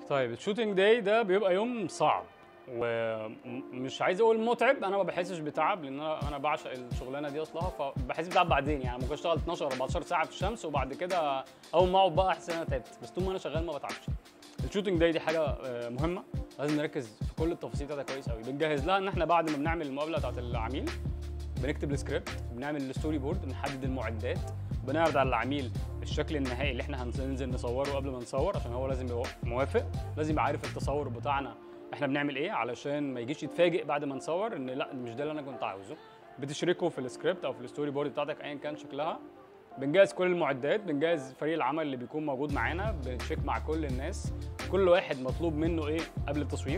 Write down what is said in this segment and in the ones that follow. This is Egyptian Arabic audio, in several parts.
طيب الشوتنج داي ده بيبقى يوم صعب ومش عايز اقول متعب انا ما بحسش بتعب لان انا انا بعشق الشغلانه دي اصلها فبحس بتعب بعدين يعني ممكن اشتغل 12 14 ساعه في الشمس وبعد كده اول ما اقعد بقى احس ان انا تعبت بس طول ما انا شغال ما بتعبش الشوتنج داي دي حاجه آه، مهمه لازم نركز في كل التفاصيل بتاعتها كويس قوي بنجهز لها ان احنا بعد ما بنعمل المقابله بتاعت العميل بنكتب السكريبت بنعمل الستوري بورد بنحدد المعدات بنعرض على العميل الشكل النهائي اللي احنا هننزل نصوره قبل ما نصور عشان هو لازم يبقى موافق لازم يبقى عارف التصور بتاعنا احنا بنعمل ايه علشان ما يجيش يتفاجئ بعد ما نصور ان لا مش ده اللي انا كنت عاوزه بتشركه في السكريبت او في الستوري بورد بتاعتك ايا كان شكلها بنجهز كل المعدات بنجهز فريق العمل اللي بيكون موجود معانا بنشيك مع كل الناس كل واحد مطلوب منه ايه قبل التصوير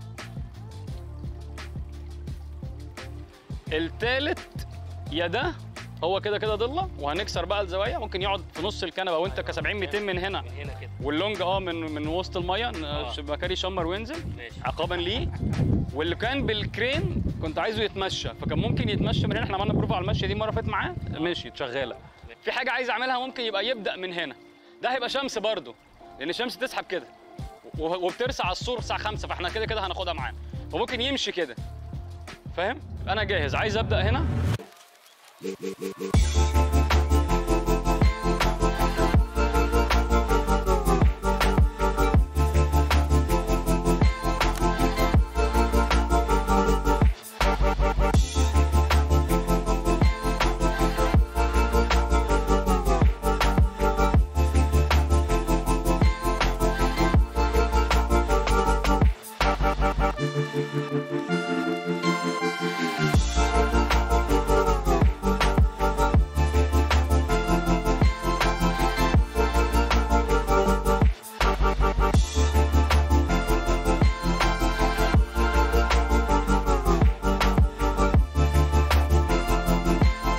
التالت يا ده هو كده كده ضله وهنكسر بقى الزوايا ممكن يقعد في نص الكنبه وانت ك 70 200 من هنا من هنا كده واللونج اه من من وسط الميه آه. مكاري يشمر وينزل ماشي عقابا ليه واللي كان بالكرين كنت عايزه يتمشى فكان ممكن يتمشى من هنا احنا عملنا بروفا على المشي دي مره فاتت معاه مشيت شغاله في حاجه عايز اعملها ممكن يبقى يبدا من هنا ده هيبقى شمس برضو لان الشمس تسحب كده و- وبترسى على السور الساعه 5 فاحنا كده كده هناخدها معانا فممكن يمشي كده فاهم انا جاهز عايز ابدا هنا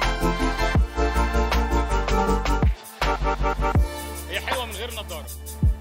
هي حلوه من غير نظاره